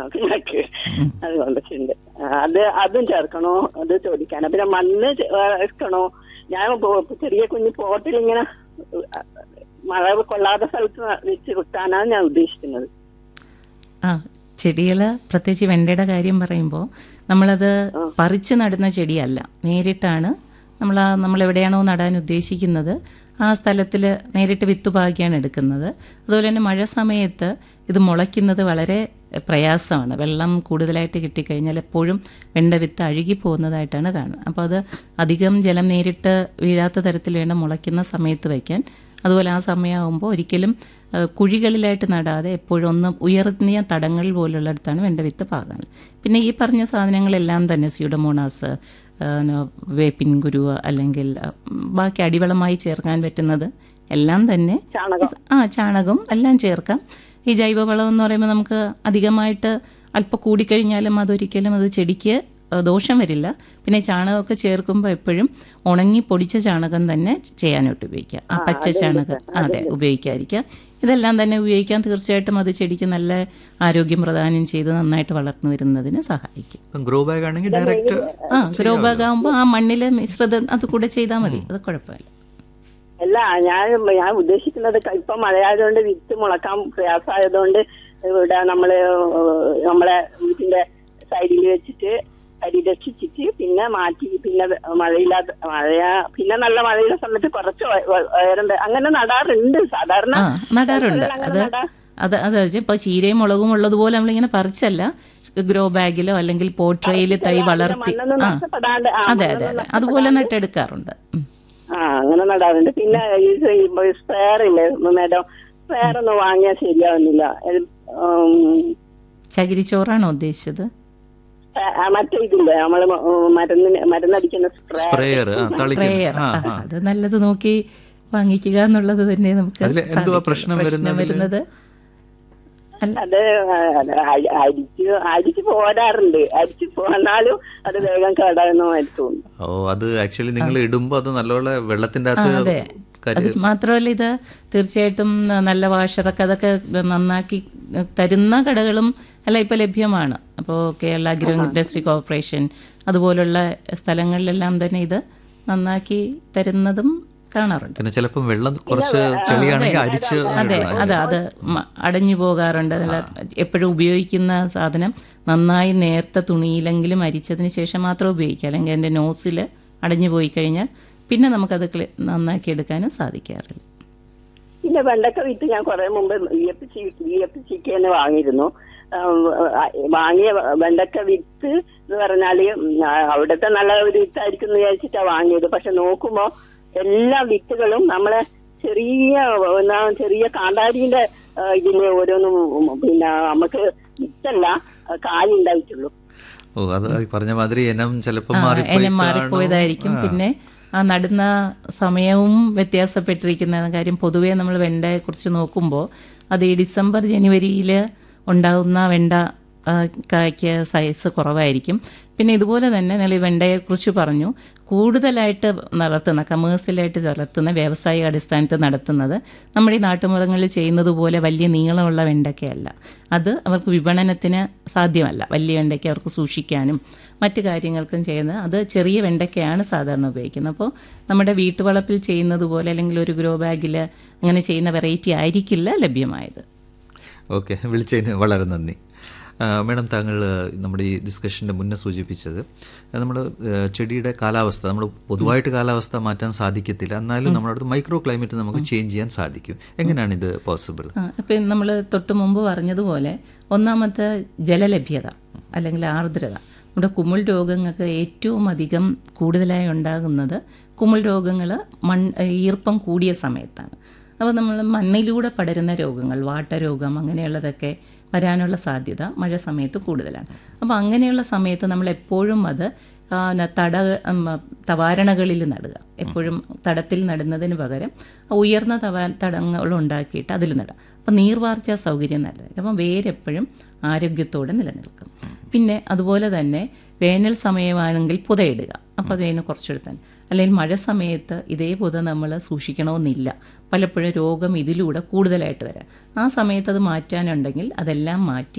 ആ, പിണ്ണാക്ക് അത് കൊണ്ടിട്ടുണ്ട് ആ, അത് അതും ചേർക്കണോ അത് ചോദിക്കാനാ പിന്നെ മണ്ണ് ചെ- ആ, എടുക്കണോ ഞാൻ പോ- ചെറിയ കുഞ്ഞു പോട്ടിൽ ഇങ്ങനെ ആ, മഴ കൊള്ളാത്ത സ്ഥലത്ത് വെച്ച് വിട്ടാനാണ് ഞാൻ ഉദ്ദേശിക്കുന്നത് ആ ചെടികൾ പ്രത്യേകിച്ച് വെണ്ടയുടെ കാര്യം പറയുമ്പോൾ നമ്മളത് പറിച്ച് നടുന്ന ചെടിയല്ല നേരിട്ടാണ് നമ്മൾ ആ നമ്മൾ എവിടെയാണോ നടാൻ ഉദ്ദേശിക്കുന്നത് ആ സ്ഥലത്തിൽ നേരിട്ട് വിത്ത് പാകിയാണ് എടുക്കുന്നത് അതുപോലെ തന്നെ മഴ സമയത്ത് ഇത് മുളയ്ക്കുന്നത് വളരെ പ്രയാസമാണ് വെള്ളം കൂടുതലായിട്ട് കിട്ടിക്കഴിഞ്ഞാൽ എപ്പോഴും വെണ്ട വിത്ത് അഴുകി പോകുന്നതായിട്ടാണ് കാണുന്നത് അപ്പോൾ അത് അധികം ജലം നേരിട്ട് വീഴാത്ത തരത്തിൽ വേണം മുളയ്ക്കുന്ന സമയത്ത് വയ്ക്കാൻ അതുപോലെ ആ സമയമാകുമ്പോൾ ഒരിക്കലും ആ, കുഴികളിലായിട്ട് നടാതെ എപ്പോഴും ഒന്ന് ഉയർന്നിയ തടങ്ങൾ പോലുള്ളിടത്താണ് വെണ്ട വിത്ത് പാകാൻ പിന്നെ ഈ പറഞ്ഞ സാധനങ്ങളെല്ലാം തന്നെ സ്യൂഡമോണാസ് ആ, ന- വേപ്പിൻ കുരു അല്ലെങ്കിൽ ആ, ബാക്കി അടിവളമായി ചേർക്കാൻ പറ്റുന്നത് എല്ലാം തന്നെ ചാണകം ആ ചാണകം എല്ലാം ചേർക്കാം ഈ ജൈവവളം എന്ന് പറയുമ്പോൾ നമുക്ക് അധികമായിട്ട് അല്പം കൂടിക്കഴിഞ്ഞാലും അതൊരിക്കലും അത് ചെടിക്ക് ഏഹ്, ദോഷം വരില്ല പിന്നെ ചാണകമൊക്കെ ചേർക്കുമ്പോൾ എപ്പോഴും ഉണങ്ങി പൊടിച്ച ചാണകം തന്നെ ചെയ്യാനായിട്ട് ഉപയോഗിക്കുക ആ പച്ച ചാണകം അതെ ഉപയോഗിക്കാതിരിക്കുക ഇതെല്ലാം തന്നെ ഉപയോഗിക്കാൻ തീർച്ചയായിട്ടും അത് ചെടിക്ക് നല്ല ആരോഗ്യം പ്രദാനം ചെയ്ത് നന്നായിട്ട് വളർന്നു വരുന്നതിന് സഹായിക്കും ഇപ്പം ഗ്രോ ബാഗ് ആണെങ്കിൽ ഡയറക്റ്റ് ആ ഗ്രോബാഗാകുമ്പോൾ ആ മണ്ണിലെ മിശ്രിതം അത് കൂടെ ചെയ്താൽ മതി അത് കുഴപ്പമില്ല അല്ല ഞാൻ ഞാൻ ഉദ്ദേശിക്കുന്നത് ക- ഇപ്പൊ മഴയായതുകൊണ്ട് വിത്ത് മുളക്കാൻ പ്രയാസമായതുകൊണ്ട് ഇവിടെ നമ്മള് ഏഹ് നമ്മളെ വീട്ടിന്റെ സൈഡിൽ വെച്ചിട്ട് പരിരക്ഷിച്ചിട്ട് പിന്നെ മാറ്റി പിന്നെ മഴയില്ലാത്ത മഴ പിന്നെ നല്ല മഴയുള്ള സമയത്ത് കുറച്ച് വ- വ- ഉയരണ്ട് അങ്ങനെ നടാറുണ്ട് സാധാരണ ആ നടാറുണ്ട് അങ്ങനെ അത് നടാ- അത് അത് ഇപ്പോൾ ചീരയും മുളകും ഉള്ളതുപോലെ നമ്മളിങ്ങനെ പറിച്ചല്ല ഗ്രോ ബാഗിലോ അല്ലെങ്കിൽ പോട്രയിൽ തൈ വളർത്തി മണ്ണൊന്നും ആ നഷ്ടപ്പെടാണ്ട് ആ, അതെ അതെ അതെ അതുപോലെ നട്ടെടുക്കാറുണ്ട് ഉം. ആ അങ്ങനെ നടാറുണ്ട് പിന്നെ ഈ സ്പെയർ ഇല്ലേ മേഡം സ്പെയർ ഒന്നും വാങ്ങിയാൽ ശരിയാവുന്നില്ല ഇത്, ഉം, ചകിരിച്ചോറാണോ ഉദ്ദേശിച്ചത് ആ- ആ മറ്റേ ഇതില്ലേ നമ്മള് മ- ഉം, മരുന്നിന് മരുന്നടിക്കുന്ന സ്പ്രേ സ്പ്രേയർ ആ തളിക്കുന്ന സ്പ്രേയർ ആ ആ, ആ അത് നല്ലത് നോക്കി വാങ്ങിക്കുക എന്നുള്ളത് തന്നെ നമുക്ക് അതില് എന്തുവാ സാധിക്കും. പ്രശ്നം വരുന്നതില്? അത് വരുന്നത് ആ, അത് അ- അരിച്ച് അരിച്ച് പോരാറുണ്ട് അരിച്ച് പോന്നാലും അത് വേഗം കേടായെന്നുമായിട്ട് തോന്നുന്നു ഓ അത് ആക്ച്വലി നിങ്ങൾ ഇടുമ്പോ അത് നല്ലപോലെ വെള്ളത്തിന്റെ ആ, അകത്ത് അതെ കരി- അത് മാത്രമല്ല ഇത് തീർച്ചയായിട്ടും നല്ല വാഷറൊക്കെ അതൊക്കെ നന്നാക്കി തരുന്ന കടകളും എല്ലാം ഇപ്പോൾ ലഭ്യമാണ് അപ്പോൾ കേരള അഗ്രോ ഇൻഡസ്ട്രി കോർപ്പറേഷൻ അതുപോലുള്ള സ്ഥലങ്ങളിലെല്ലാം തന്നെ ഇത് നന്നാക്കി തരുന്നതും കാണാറുണ്ട് പിന്നെ ചിലപ്പം വെള്ളം കുറച്ച് ചെളിയാണെങ്കിൽ അരിച്ച് അതെ അതെ അത് മ- അടഞ്ഞു പോകാറുണ്ട് നല്ല എപ്പോഴും ഉപയോഗിക്കുന്ന സാധനം നന്നായി നേർത്ത തുണിയിലെങ്കിലും അരിച്ചതിന് ശേഷം മാത്രം ഉപയോഗിക്കുക അല്ലെങ്കിൽ അതിൻ്റെ നോസിൽ അടഞ്ഞു പോയി കഴിഞ്ഞാൽ പിന്നെ നമുക്കത് ക്ലി നന്നാക്കി എടുക്കാനും സാധിക്കാറില്ല പിന്നെ വെണ്ടക്ക വിത്ത് ഞാൻ കുറെ മുമ്പ് V F C V F സിക്ക് വാങ്ങിയിരുന്നു ആം, ആ, വാങ്ങിയ വെണ്ടക്ക വിത്ത് എന്ന് പറഞ്ഞാല് ഉം, ആ, അവിടുത്തെ നല്ല ഒരു വിത്തായിരിക്കും എന്ന് വിചാരിച്ചിട്ടാ വാങ്ങിയത് പക്ഷെ നോക്കുമ്പോ എല്ലാ വിത്തുകളും നമ്മളെ ചെറിയ എന്നാ ചെറിയ കാന്താരിന്റെ ആ, ഇതില് ഓരോന്നും ഉം, പിന്നെ നമുക്ക് വിത്തല്ല ആ, കായുണ്ടായിട്ടുള്ളൂ ഓ അത് ഈ പറഞ്ഞ മാതിരി ഇനം ചിലപ്പോൾ ആ, മാറിപ്പോയി ഇനം മാറിപ്പോയതായിരിക്കും പിന്നെ ആ നടുന്ന സമയവും വ്യത്യാസപ്പെട്ടിരിക്കുന്ന കാര്യം പൊതുവേ നമ്മൾ വെണ്ടയെ കുറിച്ച് നോക്കുമ്പോൾ അത് ഈ ഡിസംബർ ജനുവരിയിൽ ഉണ്ടാകുന്ന വെണ്ട ആ, കായ്ക്ക് സൈസ് കുറവായിരിക്കും പിന്നെ ഇതുപോലെ തന്നെ നിങ്ങൾ ഈ വെണ്ടയെക്കുറിച്ച് പറഞ്ഞു കൂടുതലായിട്ട് നടത്തുന്ന കമേഴ്സ്യലായിട്ട് വളർത്തുന്ന വ്യാവസായിക അടിസ്ഥാനത്തിൽ നടത്തുന്നത് നമ്മുടെ ഈ നാട്ടുമുറങ്ങളിൽ ചെയ്യുന്നത് പോലെ വലിയ നീളമുള്ള വെണ്ടയ്ക്കയല്ല അത് അവർക്ക് വിപണനത്തിന് സാധ്യമല്ല വലിയ വെണ്ടയ്ക്ക അവർക്ക് സൂക്ഷിക്കാനും മറ്റു കാര്യങ്ങൾക്കും ചെയ്യുന്നത് അത് ചെറിയ വെണ്ടയ്ക്കയാണ് സാധാരണ ഉപയോഗിക്കുന്നത് അപ്പോൾ നമ്മുടെ വീട്ടുവളപ്പിൽ ചെയ്യുന്നത് പോലെ അല്ലെങ്കിൽ ഒരു ഗ്രോ ബാഗിൽ അങ്ങനെ ചെയ്യുന്ന വെറൈറ്റി ആയിരിക്കില്ല ലഭ്യമായത് ഓക്കെ വിളിച്ചതിന് വളരെ നന്ദി ആ, മേഡം താങ്കൾ ആ, നമ്മുടെ ഈ ഡിസ്കഷൻ്റെ മുന്നേ സൂചിപ്പിച്ചത് നമ്മൾ ചെടിയുടെ കാലാവസ്ഥ നമ്മൾ പൊതുവായിട്ട് കാലാവസ്ഥ മാറ്റാൻ സാധിക്കത്തില്ല എന്നാലും നമ്മുടെ അടുത്ത് മൈക്രോ ക്ലൈമറ്റ് നമുക്ക് ചേഞ്ച് ചെയ്യാൻ സാധിക്കും എങ്ങനെയാണ് ഇത് പോസിബിൾ ഇപ്പം നമ്മൾ തൊട്ട് മുമ്പ് പറഞ്ഞതുപോലെ ഒന്നാമത്തെ ജലലഭ്യത അല്ലെങ്കിൽ ആർദ്രത നമ്മുടെ കുമിൾ രോഗങ്ങൾക്ക് ഏറ്റവും അധികം കൂടുതലായി ഉണ്ടാകുന്നത് കുമിൾ രോഗങ്ങൾ മൺ ഈർപ്പം കൂടിയ സമയത്താണ് അപ്പോൾ നമ്മൾ മണ്ണിലൂടെ പടരുന്ന രോഗങ്ങൾ വാട്ടരോഗം അങ്ങനെയുള്ളതൊക്കെ വരാനുള്ള സാധ്യത മഴ സമയത്ത് കൂടുതലാണ് അപ്പോൾ അങ്ങനെയുള്ള സമയത്ത് നമ്മൾ എപ്പോഴും അത് ആ, ന- തട ഉം, തവാരണകളിൽ നടുക എപ്പോഴും തടത്തിൽ നടുന്നതിന് പകരം ഉയർന്ന തവാ തടങ്ങൾ ഉണ്ടാക്കിയിട്ട് അതിൽ നടാം അപ്പം നീർവാർച്ച സൗകര്യം നല്ലതായിരിക്കും അപ്പം വേരെപ്പോഴും ആരോഗ്യത്തോടെ നിലനിൽക്കും പിന്നെ അതുപോലെ തന്നെ വേനൽ സമയമാണെങ്കിൽ പുതയിടുക അപ്പോൾ അതിന് കുറച്ചെടുത്താൽ അല്ലെങ്കിൽ മഴ സമയത്ത് ഇതേ പുത നമ്മൾ സൂക്ഷിക്കണമെന്നില്ല പലപ്പോഴും രോഗം ഇതിലൂടെ കൂടുതലായിട്ട് വരാം ആ സമയത്ത് അത് മാറ്റാനുണ്ടെങ്കിൽ അതെല്ലാം മാറ്റി